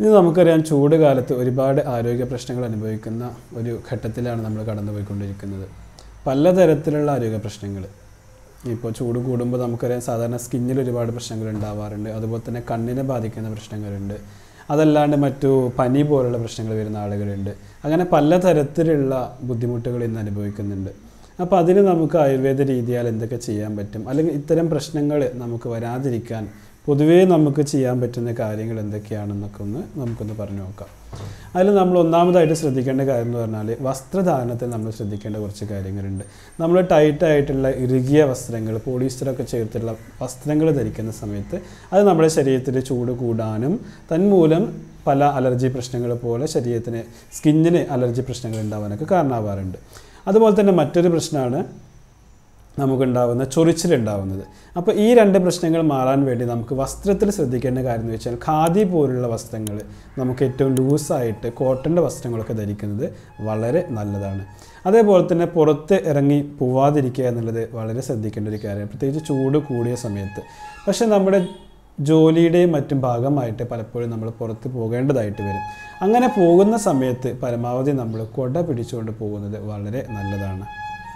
ഇനി നമുക്കറിയാം ചൂട് കാലത്ത് ഒരുപാട് ആരോഗ്യ പ്രശ്നങ്ങൾ അനുഭവിക്കുന്ന ഒരു ഘട്ടത്തിലാണ് നമ്മൾ കടന്നുപോയിക്കൊണ്ടിരിക്കുന്നത് പലതരത്തിലുള്ള ആരോഗ്യ പ്രശ്നങ്ങൾ ഇപ്പോൾ ചൂട് കൂടുമ്പോൾ നമുക്കറിയാം സാധാരണ സ്കിന്നിൽ ഒരുപാട് പ്രശ്നങ്ങൾ ഉണ്ടാവാറുണ്ട് അതുപോലെ തന്നെ കണ്ണിനെ ബാധിക്കുന്ന പ്രശ്നങ്ങളുണ്ട് അതല്ലാണ്ട് മറ്റു പനി പോലുള്ള പ്രശ്നങ്ങൾ വരുന്ന ആളുകളുണ്ട് അങ്ങനെ പലതരത്തിലുള്ള ബുദ്ധിമുട്ടുകൾ ഇന്ന് അനുഭവിക്കുന്നുണ്ട് അപ്പോൾ അതിന് നമുക്ക് ആയുർവേദ രീതിയാൽ എന്തൊക്കെ ചെയ്യാൻ പറ്റും അല്ലെങ്കിൽ ഇത്തരം പ്രശ്നങ്ങൾ നമുക്ക് വരാതിരിക്കാൻ പൊതുവേ നമുക്ക് ചെയ്യാൻ പറ്റുന്ന കാര്യങ്ങൾ എന്തൊക്കെയാണെന്നൊക്കെ ഒന്ന് നമുക്കൊന്ന് പറഞ്ഞു നോക്കാം അതിൽ നമ്മൾ ഒന്നാമതായിട്ട് ശ്രദ്ധിക്കേണ്ട കാര്യം എന്ന് പറഞ്ഞാൽ വസ്ത്രധാരണത്തിൽ നമ്മൾ ശ്രദ്ധിക്കേണ്ട കുറച്ച് കാര്യങ്ങളുണ്ട് നമ്മൾ ടൈറ്റ് ആയിട്ടുള്ള ഇറുകിയ വസ്ത്രങ്ങൾ പോളിസ്റ്ററൊക്കെ ചേർത്തുള്ള വസ്ത്രങ്ങൾ ധരിക്കുന്ന സമയത്ത് അത് നമ്മുടെ ശരീരത്തിൽ ചൂട് കൂടാനും തന്മൂലം പല അലർജി പ്രശ്നങ്ങൾ പോലെ ശരീരത്തിന് സ്കിന്നിന് അലർജി പ്രശ്നങ്ങൾ ഉണ്ടാവാനൊക്കെ കാരണമാവാറുണ്ട് അതുപോലെ തന്നെ മറ്റൊരു പ്രശ്നമാണ് നമുക്കുണ്ടാവുന്ന ചൊറിച്ചിലുണ്ടാവുന്നത് അപ്പോൾ ഈ രണ്ട് പ്രശ്നങ്ങൾ മാറാൻ വേണ്ടി നമുക്ക് വസ്ത്രത്തിൽ ശ്രദ്ധിക്കേണ്ട കാര്യം എന്ന് വെച്ചാൽ ഖാദി പോലുള്ള വസ്ത്രങ്ങൾ നമുക്ക് ഏറ്റവും ലൂസായിട്ട് കോട്ടൻ്റെ വസ്ത്രങ്ങളൊക്കെ ധരിക്കുന്നത് വളരെ നല്ലതാണ് അതേപോലെ തന്നെ പുറത്ത് ഇറങ്ങി പോവാതിരിക്കുക എന്നുള്ളത് വളരെ ശ്രദ്ധിക്കേണ്ട ഒരു കാര്യമാണ് പ്രത്യേകിച്ച് ചൂട് കൂടിയ സമയത്ത് പക്ഷേ നമ്മുടെ ജോലിയുടെയും മറ്റും ഭാഗമായിട്ട് പലപ്പോഴും നമ്മൾ പുറത്ത് പോകേണ്ടതായിട്ട് വരും അങ്ങനെ പോകുന്ന സമയത്ത് പരമാവധി നമ്മൾ കൊട പിടിച്ചുകൊണ്ട് പോകുന്നത് വളരെ നല്ലതാണ്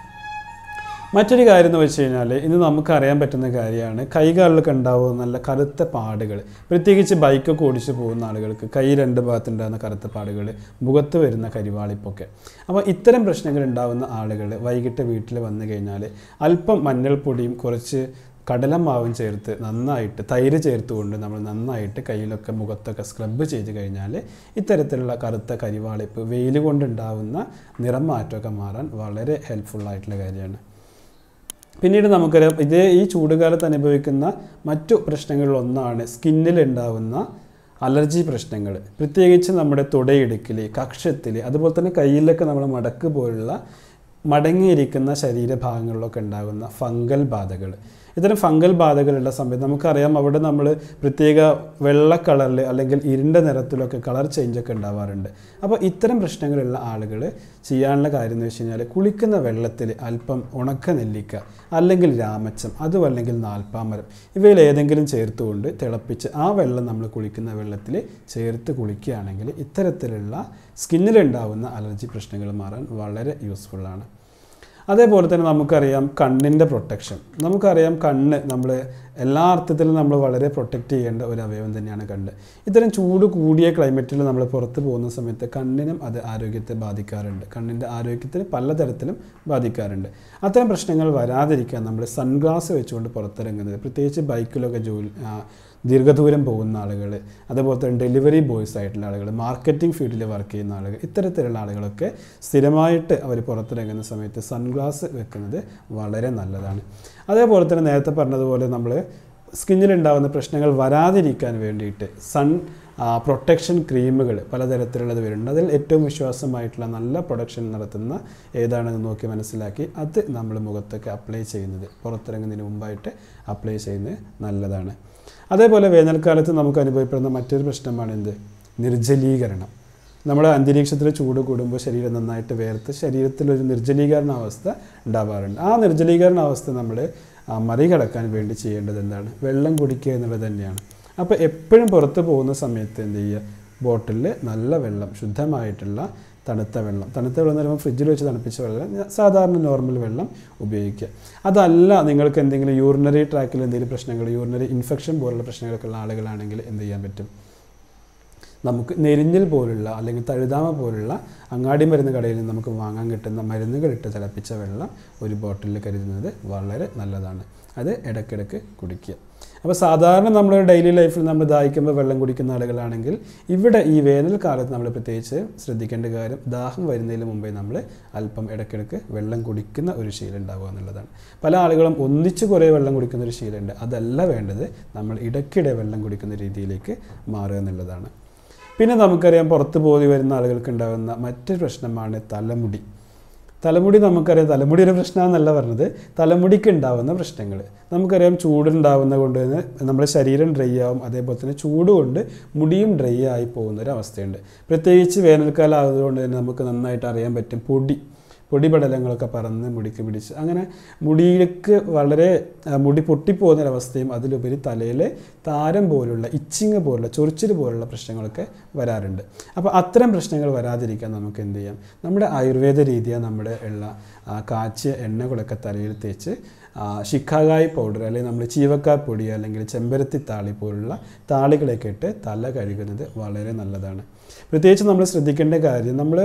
മറ്റൊരു കാര്യം എന്ന് വെച്ച് കഴിഞ്ഞാൽ ഇന്ന് നമുക്ക് അറിയാൻ പറ്റുന്ന കാര്യമാണ് കൈകാലിലൊക്കെ ഉണ്ടാവുന്ന നല്ല കറുത്ത പാടുകൾ പ്രത്യേകിച്ച് ബൈക്കൊക്കെ ഓടിച്ച് പോകുന്ന ആളുകൾക്ക് കൈ രണ്ട് ഭാഗത്തുണ്ടാകുന്ന കറുത്ത പാടുകൾ മുഖത്ത് വരുന്ന കരിവാളിപ്പൊക്കെ അപ്പോൾ ഇത്തരം പ്രശ്നങ്ങൾ ഉണ്ടാകുന്ന ആളുകൾ വൈകിട്ട് വീട്ടിൽ വന്നു കഴിഞ്ഞാൽ അല്പം മഞ്ഞൾപ്പൊടിയും കുറച്ച് കടലമാവും ചേർത്ത് നന്നായിട്ട് തൈര് ചേർത്തുകൊണ്ട് നമ്മൾ നന്നായിട്ട് കയ്യിലൊക്കെ മുഖത്തൊക്കെ സ്ക്രബ് ചെയ്ത് കഴിഞ്ഞാൽ ഇത്തരത്തിലുള്ള കറുത്ത കരിവാളിപ്പ് വെയിൽ കൊണ്ടുണ്ടാവുന്ന നിറം മാറ്റമൊക്കെ മാറാൻ വളരെ ഹെൽപ്ഫുള്ളായിട്ടുള്ള കാര്യമാണ് പിന്നീട് നമുക്കറിയാം ഇതേ ഈ ചൂടുകാലത്ത് അനുഭവിക്കുന്ന മറ്റു പ്രശ്നങ്ങളിലൊന്നാണ് സ്കിന്നിലുണ്ടാവുന്ന അലർജി പ്രശ്നങ്ങൾ പ്രത്യേകിച്ച് നമ്മുടെ തുടയിടുക്കിൽ കക്ഷത്തിൽ അതുപോലെ തന്നെ കയ്യിലൊക്കെ നമ്മൾ മടക്ക് പോലുള്ള മടങ്ങിയിരിക്കുന്ന ശരീരഭാഗങ്ങളിലൊക്കെ ഉണ്ടാകുന്ന ഫംഗൽ ബാധകൾ ഇത്തരം ഫംഗൽ ബാധകളുള്ള സമയത്ത് നമുക്കറിയാം അവിടെ നമ്മൾ പ്രത്യേക വെള്ള കളറിൽ അല്ലെങ്കിൽ ഇരുണ്ട നിറത്തിലൊക്കെ കളർ ചേഞ്ചൊക്കെ ഉണ്ടാവാറുണ്ട് അപ്പോൾ ഇത്തരം പ്രശ്നങ്ങളുള്ള ആളുകൾ ചെയ്യാനുള്ള കാര്യം എന്ന് വെച്ച് കഴിഞ്ഞാൽ കുളിക്കുന്ന വെള്ളത്തിൽ അല്പം ഉണക്ക നെല്ലിക്ക അല്ലെങ്കിൽ രാമച്ചം അതും അല്ലെങ്കിൽ നാൽപ്പാമരം ഇവയിൽ ഏതെങ്കിലും ചേർത്തുകൊണ്ട് തിളപ്പിച്ച് ആ വെള്ളം നമ്മൾ കുളിക്കുന്ന വെള്ളത്തിൽ ചേർത്ത് കുളിക്കുകയാണെങ്കിൽ ഇത്തരത്തിലുള്ള സ്കിന്നിലുണ്ടാവുന്ന അലർജി പ്രശ്നങ്ങൾ മാറാൻ വളരെ യൂസ്ഫുള്ളാണ് അതേപോലെ തന്നെ നമുക്കറിയാം കണ്ണിൻ്റെ പ്രൊട്ടക്ഷൻ നമുക്കറിയാം കണ്ണ് നമ്മൾ എല്ലാ അർത്ഥത്തിലും നമ്മൾ വളരെ പ്രൊട്ടക്റ്റ് ചെയ്യേണ്ട ഒരു അവയവം തന്നെയാണ് കണ്ണ് ഇത്തരം ചൂട് കൂടിയ ക്ലൈമറ്റിൽ നമ്മൾ പുറത്ത് പോകുന്ന സമയത്ത് കണ്ണിനും അത് ആരോഗ്യത്തെ ബാധിക്കാറുണ്ട് കണ്ണിൻ്റെ ആരോഗ്യത്തിന് പലതരത്തിലും ബാധിക്കാറുണ്ട് അത്തരം പ്രശ്നങ്ങൾ വരാതിരിക്കാൻ നമ്മൾ സൺഗ്ലാസ് വെച്ചുകൊണ്ട് പുറത്തിറങ്ങുന്നത് പ്രത്യേകിച്ച് ബൈക്കിലൊക്കെ ജോലി ദീർഘദൂരം പോകുന്ന ആളുകൾ അതുപോലെ തന്നെ ഡെലിവറി ബോയ്സ് ആയിട്ടുള്ള ആളുകൾ മാർക്കറ്റിംഗ് ഫീൽഡിൽ വർക്ക് ചെയ്യുന്ന ആളുകൾ ഇത്തരത്തിലുള്ള ആളുകളൊക്കെ സ്ഥിരമായിട്ട് അവർ പുറത്തിറങ്ങുന്ന സമയത്ത് സൺഗ്ലാസ് വെക്കുന്നത് വളരെ നല്ലതാണ് അതേപോലെ തന്നെ നേരത്തെ പറഞ്ഞതുപോലെ നമ്മൾ സ്കിന്നിലുണ്ടാകുന്ന പ്രശ്നങ്ങൾ വരാതിരിക്കാൻ വേണ്ടിയിട്ട് സൺ പ്രൊട്ടക്ഷൻ ക്രീമുകൾ പലതരത്തിലുള്ളത് വരുന്നുണ്ട് അതിൽ ഏറ്റവും വിശ്വാസമായിട്ടുള്ള നല്ല പ്രൊഡക്ഷൻ നടത്തുന്ന ഏതാണെന്ന് നോക്കി മനസ്സിലാക്കി അത് നമ്മൾ മുഖത്തൊക്കെ അപ്ലൈ ചെയ്യുന്നത് പുറത്തിറങ്ങുന്നതിന് മുമ്പായിട്ട് അപ്ലൈ ചെയ്യുന്നത് നല്ലതാണ് അതേപോലെ വേനൽക്കാലത്ത് നമുക്ക് അനുഭവപ്പെടുന്ന മറ്റൊരു പ്രശ്നമാണ് എന്ത് നിർജ്ജലീകരണം നമ്മുടെ അന്തരീക്ഷത്തിൽ ചൂട് കൂടുമ്പോൾ ശരീരം നന്നായിട്ട് വേർത്ത് ശരീരത്തിലൊരു നിർജ്ജലീകരണ അവസ്ഥ ഉണ്ടാവാറുണ്ട് ആ നിർജ്ജലീകരണ അവസ്ഥ നമ്മൾ മറികടക്കാൻ വേണ്ടി ചെയ്യേണ്ടത് എന്താണ് വെള്ളം കുടിക്കുക എന്നുള്ളത് തന്നെയാണ് അപ്പോൾ എപ്പോഴും പുറത്ത് പോകുന്ന സമയത്ത് എന്ത് ചെയ്യുക ബോട്ടിലിൽ നല്ല വെള്ളം ശുദ്ധമായിട്ടുള്ള തണുത്ത വെള്ളം തണുത്ത വെള്ളം എന്ന് പറയുമ്പോൾ ഫ്രിഡ്ജിൽ വെച്ച് തണുപ്പിച്ച വെള്ളം സാധാരണ നോർമൽ വെള്ളം ഉപയോഗിക്കുക അതല്ല നിങ്ങൾക്ക് എന്തെങ്കിലും യൂറിനറി ട്രാക്കിൽ എന്തെങ്കിലും പ്രശ്നങ്ങൾ യൂറിനറി ഇൻഫെക്ഷൻ പോലുള്ള പ്രശ്നങ്ങളൊക്കെ ഉള്ള ആളുകളാണെങ്കിൽ എന്ത് ചെയ്യാൻ പറ്റും നമുക്ക് നെരിഞ്ഞിൽ പോലുള്ള അല്ലെങ്കിൽ തഴുതാമ പോലുള്ള അങ്ങാടി മരുന്ന് കടയിൽ നിന്ന് നമുക്ക് വാങ്ങാൻ കിട്ടുന്ന മരുന്നുകളിട്ട് തിളപ്പിച്ച വെള്ളം ഒരു ബോട്ടിലിൽ കരുതുന്നത് വളരെ നല്ലതാണ് അത് ഇടയ്ക്കിടയ്ക്ക് കുടിക്കുക അപ്പോൾ സാധാരണ നമ്മൾ ഡെയിലി ലൈഫിൽ നമ്മൾ ദാഹിക്കുമ്പോൾ വെള്ളം കുടിക്കുന്ന ആളുകളാണെങ്കിൽ ഇവിടെ ഈ വേനൽക്കാലത്ത് നമ്മൾ പ്രത്യേകിച്ച് ശ്രദ്ധിക്കേണ്ട കാര്യം ദാഹം വരുന്നതിന് മുമ്പേ നമ്മൾ അല്പം ഇടയ്ക്കിടയ്ക്ക് വെള്ളം കുടിക്കുന്ന ഒരു ശീലം ഉണ്ടാവുക എന്നുള്ളതാണ് പല ആളുകളും ഒന്നിച്ച് കുറേ വെള്ളം കുടിക്കുന്ന ഒരു ശീലമുണ്ട് അതല്ല വേണ്ടത് നമ്മൾ ഇടയ്ക്കിടെ വെള്ളം കുടിക്കുന്ന രീതിയിലേക്ക് മാറുക എന്നുള്ളതാണ് പിന്നെ നമുക്കറിയാം പുറത്ത് പോയി വരുന്ന ആളുകൾക്ക് ഉണ്ടാകുന്ന മറ്റൊരു പ്രശ്നമാണ് തലമുടി തലമുടി നമുക്കറിയാം തലമുടി ഒരു പ്രശ്നമെന്നല്ല പറഞ്ഞത് തലമുടിക്ക് ഉണ്ടാകുന്ന പ്രശ്നങ്ങൾ നമുക്കറിയാം ചൂടുണ്ടാവുന്ന കൊണ്ട് തന്നെ നമ്മുടെ ശരീരം ഡ്രൈ ആവും അതേപോലെ തന്നെ ചൂട് കൊണ്ട് മുടിയും ഡ്രൈ ആയി പോകുന്ന ഒരു അവസ്ഥയുണ്ട് പ്രത്യേകിച്ച് വേനൽക്കാലം ആയതുകൊണ്ട് തന്നെ നമുക്ക് നന്നായിട്ട് അറിയാൻ പറ്റും പൊടി പൊടിപടലങ്ങളൊക്കെ പറന്ന് മുടിക്ക് പിടിച്ച് അങ്ങനെ മുടിക്ക് വളരെ ആ, മുടി പൊട്ടിപ്പോകുന്ന ഒരവസ്ഥയും അതിലുപരി തലയിലെ താരം പോലുള്ള ഇച്ചിങ് പോലുള്ള ചൊറിച്ചിൽ പോലുള്ള പ്രശ്നങ്ങളൊക്കെ വരാറുണ്ട് അപ്പോൾ അത്തരം പ്രശ്നങ്ങൾ വരാതിരിക്കാൻ നമുക്ക് എന്ത് ചെയ്യാം നമ്മുടെ ആയുർവേദ രീതിയാണ് നമ്മുടെ ഉള്ള ആ, കാച്ചിയ എണ്ണകളൊക്കെ തലയിൽ തേച്ച് ആ, ശിക്കാകായ് പൗഡർ അല്ലെങ്കിൽ നമ്മൾ ചീവക്കായ് പൊടി അല്ലെങ്കിൽ ചെമ്പരത്തി താളി പോലുള്ള താളികളൊക്കെ ഇട്ട് തല കഴുകുന്നത് വളരെ നല്ലതാണ് പ്രത്യേകിച്ച് നമ്മൾ ശ്രദ്ധിക്കേണ്ട കാര്യം നമ്മൾ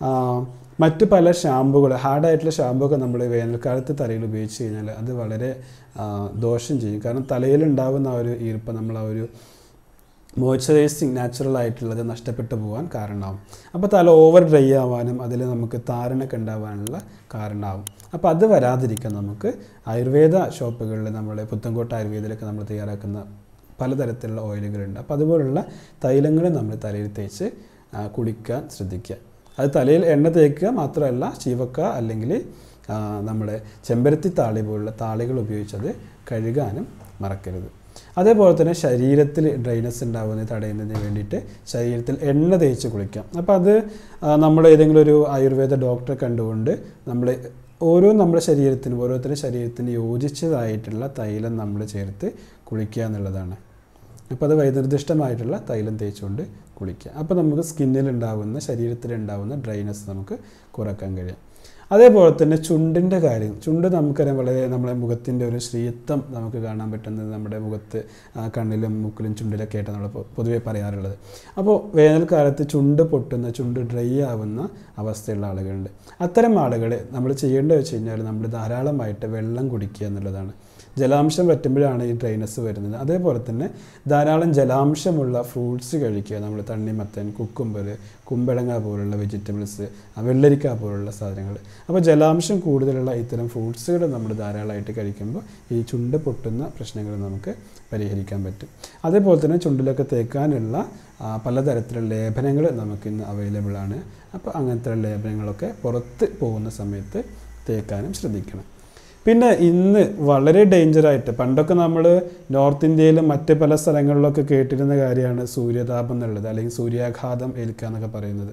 മറ്റ് പല ഷാമ്പുകൾ ഹാർഡായിട്ടുള്ള ഷാമ്പു ഒക്കെ നമ്മൾ വേനൽക്കാലത്ത് തലയിൽ ഉപയോഗിച്ച് കഴിഞ്ഞാൽ അത് വളരെ ആ, ദോഷം ചെയ്യും കാരണം തലയിലുണ്ടാകുന്ന ആ ഒരു ഈർപ്പം നമ്മൾ ആ ഒരു മോയ്സ്ചറൈസിങ് നാച്ചുറൽ ആയിട്ടുള്ളത് നഷ്ടപ്പെട്ടു പോകാൻ കാരണമാവും അപ്പോൾ തല ഓവർ ഡ്രൈ ആവാനും അതിൽ നമുക്ക് താരനൊക്കെ ഉണ്ടാവാനുള്ള കാരണമാവും അപ്പോൾ അത് വരാതിരിക്കാൻ നമുക്ക് ആയുർവേദ ഷോപ്പുകളിൽ നമ്മൾ പുത്തൻകോട്ട ആയുർവേദത്തിലൊക്കെ നമ്മൾ തയ്യാറാക്കുന്ന പലതരത്തിലുള്ള ഓയിലുകളുണ്ട് അപ്പോൾ അതുപോലുള്ള തൈലങ്ങൾ നമ്മൾ തലയിൽ തേച്ച് ആ, കുളിക്കാൻ ശ്രദ്ധിക്കുക അത് തലയിൽ എണ്ണ തേക്കുക മാത്രമല്ല ചീവക്ക അല്ലെങ്കിൽ ആ, നമ്മുടെ ചെമ്പരത്തി താളി പോലുള്ള താളികൾ ഉപയോഗിച്ചത് കഴുകാനും മറക്കരുത് അതേപോലെ തന്നെ ശരീരത്തിൽ ഡ്രൈനസ് ഉണ്ടാകുന്നത് തടയുന്നതിന് വേണ്ടിയിട്ട് ശരീരത്തിൽ എണ്ണ തേച്ച് കുളിക്കാം അപ്പോൾ അത് ആ, നമ്മൾ ഏതെങ്കിലും ഒരു ആയുർവേദ ഡോക്ടറെ കണ്ടുകൊണ്ട് നമ്മൾ ഓരോ നമ്മുടെ ശരീരത്തിനും ഓരോരുത്തരുടെ ശരീരത്തിന് യോജിച്ചതായിട്ടുള്ള തൈലം നമ്മൾ ചേർത്ത് കുളിക്കുക എന്നുള്ളതാണ് അപ്പോൾ അത് വൈനിർദ്ദിഷ്ടമായിട്ടുള്ള തൈലം തേച്ചുകൊണ്ട് കുളിക്കുക അപ്പോൾ നമുക്ക് സ്കിന്നിൽ ഉണ്ടാകുന്ന ശരീരത്തിൽ ഉണ്ടാകുന്ന ഡ്രൈനസ് നമുക്ക് കുറക്കാൻ കഴിയും അതേപോലെ തന്നെ ചുണ്ടിൻ്റെ കാര്യം ചുണ്ട് നമുക്കറിയാം വളരെ നമ്മുടെ മുഖത്തിൻ്റെ ഒരു ശ്രീത്വം നമുക്ക് കാണാൻ പറ്റുന്നത് നമ്മുടെ മുഖത്ത് ആ, കണ്ണിലും മൂക്കിലും ചുണ്ടിലൊക്കെ ആയിട്ട് നമ്മൾ പൊ- പൊതുവെ പറയാറുള്ളത് അപ്പോൾ വേനൽക്കാലത്ത് ചുണ്ട് പൊട്ടുന്ന ചുണ്ട് ഡ്രൈ ആവുന്ന അവസ്ഥയുള്ള ആളുകളുണ്ട് അത്തരം ആളുകൾ നമ്മൾ ചെയ്യേണ്ടത് വെച്ച് കഴിഞ്ഞാൽ നമ്മൾ ധാരാളമായിട്ട് വെള്ളം കുടിക്കുക എന്നുള്ളതാണ് ജലാംശം പറ്റുമ്പോഴാണ് ഈ ഡ്രൈനസ് വരുന്നത് അതേപോലെ തന്നെ ധാരാളം ജലാംശമുള്ള ഫ്രൂട്ട്സ് കഴിക്കുക നമ്മൾ തണ്ണിമത്തൻ കുക്കുംബർ കുമ്പളങ്ങ പോലുള്ള വെജിറ്റബിൾസ് വെള്ളരിക്ക പോലുള്ള സാധനങ്ങൾ അപ്പോൾ ജലാംശം കൂടുതലുള്ള ഇത്തരം ഫ്രൂട്ട്സുകൾ നമ്മൾ ധാരാളമായിട്ട് കഴിക്കുമ്പോൾ ഈ ചുണ്ട് പൊട്ടുന്ന പ്രശ്നങ്ങൾ നമുക്ക് പരിഹരിക്കാൻ പറ്റും അതേപോലെ തന്നെ ചുണ്ടിലൊക്കെ തേക്കാനുള്ള ആ, പലതരത്തിലുള്ള ലേപനങ്ങൾ നമുക്കിന്ന് അവൈലബിൾ ആണ് അപ്പോൾ അങ്ങനത്തെ ലേപനങ്ങളൊക്കെ പുറത്ത് പോകുന്ന സമയത്ത് തേക്കാനും ശ്രദ്ധിക്കണം പിന്നെ ഇന്ന് വളരെ ഡേഞ്ചറായിട്ട് പണ്ടൊക്കെ നമ്മൾ നോർത്ത് ഇന്ത്യയിലും മറ്റ് പല സ്ഥലങ്ങളിലൊക്കെ കേട്ടിരുന്ന കാര്യമാണ് സൂര്യതാപം എന്നുള്ളത് അല്ലെങ്കിൽ സൂര്യാഘാതം ഏൽക്കുക എന്നൊക്കെ പറയുന്നത്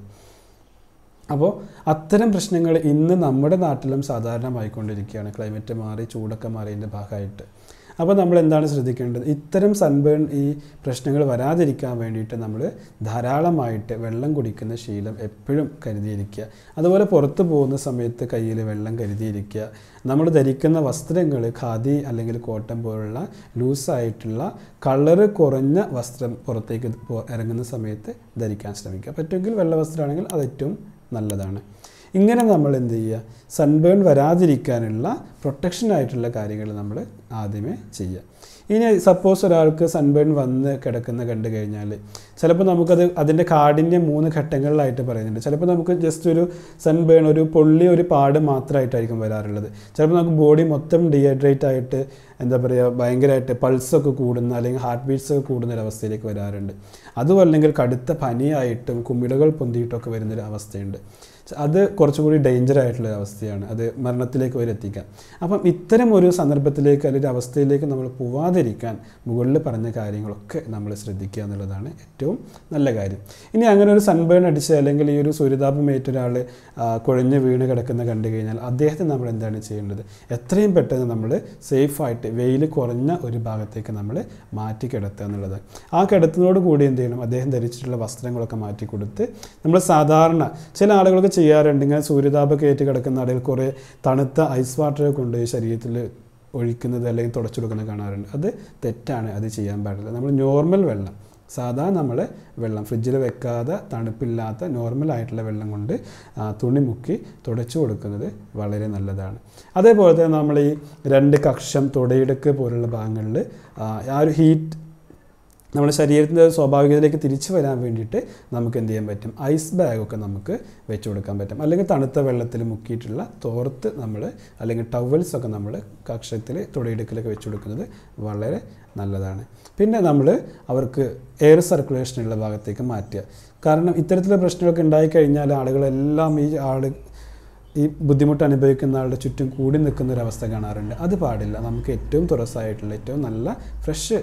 അപ്പോൾ അത്തരം പ്രശ്നങ്ങൾ ഇന്ന് നമ്മുടെ നാട്ടിലും സാധാരണമായിക്കൊണ്ടിരിക്കുകയാണ് ക്ലൈമറ്റ് മാറി ചൂടൊക്കെ മാറിയതിൻ്റെ ഭാഗമായിട്ട് അപ്പോൾ നമ്മൾ എന്താണ് ശ്രദ്ധിക്കേണ്ടത് ഇത്തരം സൺബേൺ ഈ പ്രശ്നങ്ങൾ വരാതിരിക്കാൻ വേണ്ടിയിട്ട് നമ്മൾ ധാരാളമായിട്ട് വെള്ളം കുടിക്കുന്ന ശീലം എപ്പോഴും കരുതിയിരിക്കുക അതുപോലെ പുറത്ത് പോകുന്ന സമയത്ത് കയ്യിൽ വെള്ളം കരുതിയിരിക്കുക നമ്മൾ ധരിക്കുന്ന വസ്ത്രങ്ങൾ ഖാദി അല്ലെങ്കിൽ കോട്ടൺ പോലുള്ള ലൂസായിട്ടുള്ള കളറ് കുറഞ്ഞ വസ്ത്രം പുറത്തേക്ക് പോ- ഇറങ്ങുന്ന സമയത്ത് ധരിക്കാൻ ശ്രമിക്കുക പറ്റുമെങ്കിൽ വെള്ള വസ്ത്രമാണെങ്കിൽ അത് ഏറ്റവും നല്ലതാണ് ഇങ്ങനെ നമ്മൾ എന്ത് ചെയ്യുക സൺബേൺ വരാതിരിക്കാനുള്ള പ്രൊട്ടക്ഷൻ ആയിട്ടുള്ള കാര്യങ്ങൾ നമ്മൾ ആദ്യമേ ചെയ്യുക ഇനി സപ്പോസ് ഒരാൾക്ക് സൺബേൺ വന്ന് കിടക്കുന്ന കണ്ടു കഴിഞ്ഞാൽ ചിലപ്പോൾ നമുക്കത് അതിൻ്റെ കാഠിന്യം മൂന്ന് ഘട്ടങ്ങളിലായിട്ട് പറയുന്നുണ്ട് ചിലപ്പോൾ നമുക്ക് ജസ്റ്റ് ഒരു സൺബേൺ ഒരു പൊള്ളി ഒരു പാട് മാത്രമായിട്ടായിരിക്കും വരാറുള്ളത് ചിലപ്പോൾ നമുക്ക് ബോഡി മൊത്തം ഡീഹൈഡ്രേറ്റ് ആയിട്ട് എന്താ പറയുക ഭയങ്കരമായിട്ട് പൾസൊക്കെ കൂടുന്ന അല്ലെങ്കിൽ ഹാർട്ട് ബീറ്റ്സ് ഒക്കെ കൂടുന്ന ഒരു അവസ്ഥയിലേക്ക് വരാറുണ്ട് അതും അല്ലെങ്കിൽ കടുത്ത പനിയായിട്ടും കുമിളകൾ പൊന്തിയിട്ടൊക്കെ വരുന്നൊരു അവസ്ഥയുണ്ട് അത് കുറച്ചുകൂടി ഡേഞ്ചർ ആയിട്ടുള്ള ഒരു അവസ്ഥയാണ് അത് മരണത്തിലേക്ക് വരെ എത്തിക്കാം അപ്പം ഇത്തരം ഒരു സന്ദർഭത്തിലേക്ക് അല്ലെങ്കിൽ ഒരു അവസ്ഥയിലേക്ക് നമ്മൾ പോവാതിരിക്കാൻ മുകളിൽ പറഞ്ഞ കാര്യങ്ങളൊക്കെ നമ്മൾ ശ്രദ്ധിക്കുക എന്നുള്ളതാണ് ഏറ്റവും നല്ല കാര്യം ഇനി അങ്ങനെ ഒരു സൺബേൺ അടിച്ച് അല്ലെങ്കിൽ ഈ ഒരു സൂര്യതാപം ഏറ്റ ഒരാൾ കുഴഞ്ഞ് വീണ് കിടക്കുന്ന കണ്ടു കഴിഞ്ഞാൽ അദ്ദേഹത്തെ നമ്മൾ എന്താണ് ചെയ്യേണ്ടത് എത്രയും പെട്ടെന്ന് നമ്മൾ സേഫായിട്ട് വെയിൽ കുറഞ്ഞ ഒരു ഭാഗത്തേക്ക് നമ്മൾ മാറ്റി കിടത്തുക എന്നുള്ളത് ആ കിടത്തിനോട് കൂടി എന്ത് ചെയ്യണം അദ്ദേഹം ധരിച്ചിട്ടുള്ള വസ്ത്രങ്ങളൊക്കെ മാറ്റി കൊടുത്ത് നമ്മൾ സാധാരണ ചില ആളുകളൊക്കെ ചെയ്യാറുണ്ട് ഇങ്ങനെ സൂര്യതാപമൊക്കെ ഏറ്റ് കിടക്കുന്ന ആളുകൾ കുറേ തണുത്ത ഐസ് വാട്ടർ കൊണ്ട് ശരീരത്തിൽ ഒഴിക്കുന്നത് അല്ലെങ്കിൽ തുടച്ചു കൊടുക്കുന്നത് കാണാറുണ്ട് അത് തെറ്റാണ് അത് ചെയ്യാൻ പാടില്ല നമ്മൾ നോർമൽ വെള്ളം സാധാ നമ്മൾ വെള്ളം ഫ്രിഡ്ജിൽ വെക്കാതെ തണുപ്പില്ലാത്ത നോർമൽ ആയിട്ടുള്ള വെള്ളം കൊണ്ട് ആ, തുണി മുക്കി തുടച്ചു കൊടുക്കുന്നത് വളരെ നല്ലതാണ് അതേപോലെ തന്നെ നമ്മൾ ഈ രണ്ട് കക്ഷം തുടയിടുക്ക് പോലുള്ള ഭാഗങ്ങളിൽ ആ ഒരു ഹീറ്റ് നമ്മുടെ ശരീരത്തിൻ്റെ സ്വാഭാവികതയിലേക്ക് തിരിച്ചു വരാൻ വേണ്ടിയിട്ട് നമുക്ക് എന്ത് ചെയ്യാൻ പറ്റും ഐസ് ബാഗൊക്കെ നമുക്ക് വെച്ച് കൊടുക്കാൻ പറ്റും അല്ലെങ്കിൽ തണുത്ത വെള്ളത്തിൽ മുക്കിയിട്ടുള്ള തോർത്ത് നമ്മൾ അല്ലെങ്കിൽ ടവൽസ് ഒക്കെ നമ്മൾ കക്ഷത്തിൽ തുടയിടുക്കിലൊക്കെ വെച്ച് കൊടുക്കുന്നത് വളരെ നല്ലതാണ് പിന്നെ നമ്മൾ അവർക്ക് എയർ സർക്കുലേഷനുള്ള ഭാഗത്തേക്ക് മാറ്റുക കാരണം ഇത്തരത്തിലുള്ള പ്രശ്നങ്ങളൊക്കെ ഉണ്ടായിക്കഴിഞ്ഞാൽ ആളുകളെല്ലാം ഈ ആള് ഈ ബുദ്ധിമുട്ട് അനുഭവിക്കുന്ന ആളുടെ ചുറ്റും കൂടി നിൽക്കുന്ന ഒരു അവസ്ഥ കാണാറുണ്ട് അത് പാടില്ല നമുക്ക് ഏറ്റവും തുറസായിട്ടുള്ള ഏറ്റവും നല്ല ഫ്രഷ്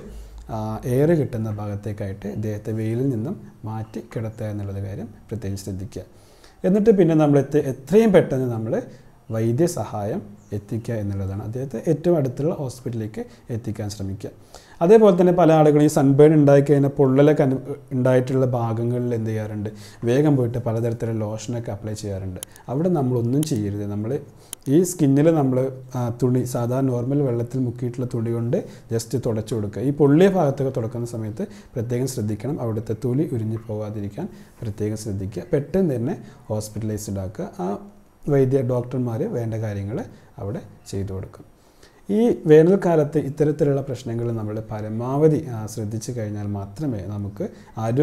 എയർ കിട്ടുന്ന ഭാഗത്തേക്കായിട്ട് ഇദ്ദേഹത്തെ വെയിലിൽ നിന്നും മാറ്റി കിടത്തുക എന്നുള്ളത് കാര്യം പ്രത്യേകം ശ്രദ്ധിക്കുക എന്നിട്ട് പിന്നെ നമ്മൾ എത്ര- എത്രയും പെട്ടെന്ന് നമ്മൾ വൈദ്യസഹായം എത്തിക്കുക എന്നുള്ളതാണ് അദ്ദേഹത്തെ ഏറ്റവും അടുത്തുള്ള ഹോസ്പിറ്റലിലേക്ക് എത്തിക്കാൻ ശ്രമിക്കുക അതേപോലെ തന്നെ പല ആളുകളും ഈ സൺബേൺ ഉണ്ടായിക്കഴിഞ്ഞാൽ പൊള്ളലൊക്കെ അനു ഉണ്ടായിട്ടുള്ള ഭാഗങ്ങളിൽ എന്ത് ചെയ്യാറുണ്ട് വേഗം പോയിട്ട് പലതരത്തിലുള്ള ലോഷനൊക്കെ അപ്ലൈ ചെയ്യാറുണ്ട് അവിടെ നമ്മളൊന്നും ചെയ്യരുത് നമ്മൾ ഈ സ്കിന്നിൽ നമ്മൾ തുണി സാധാരണ നോർമൽ വെള്ളത്തിൽ മുക്കിയിട്ടുള്ള തുണി കൊണ്ട് ജസ്റ്റ് തുടച്ചു കൊടുക്കുക ഈ പൊള്ളിയ ഭാഗത്തൊക്കെ തുടക്കുന്ന സമയത്ത് പ്രത്യേകം ശ്രദ്ധിക്കണം അവിടുത്തെ തൊലി ഉരിഞ്ഞു പോകാതിരിക്കാൻ പ്രത്യേകം ശ്രദ്ധിക്കുക പെട്ടെന്ന് തന്നെ ഹോസ്പിറ്റലൈസ്ഡ് ആക്കുക ആ വൈദ്യ ഡോക്ടർമാർ വേണ്ട കാര്യങ്ങൾ അവിടെ ചെയ്തു കൊടുക്കും ഈ വേനൽക്കാലത്ത് ഇത്തരത്തിലുള്ള പ്രശ്നങ്ങൾ നമ്മൾ പരമാവധി ആ, ശ്രദ്ധിച്ചു കഴിഞ്ഞാൽ മാത്രമേ നമുക്ക്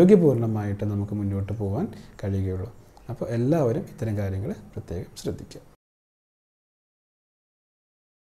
ആരോഗ്യപൂർണ്ണമായിട്ട് നമുക്ക് മുന്നോട്ട് പോകാൻ കഴിയുകയുള്ളൂ അപ്പോൾ എല്ലാവരും ഇത്തരം കാര്യങ്ങൾ പ്രത്യേകം ശ്രദ്ധിക്കുക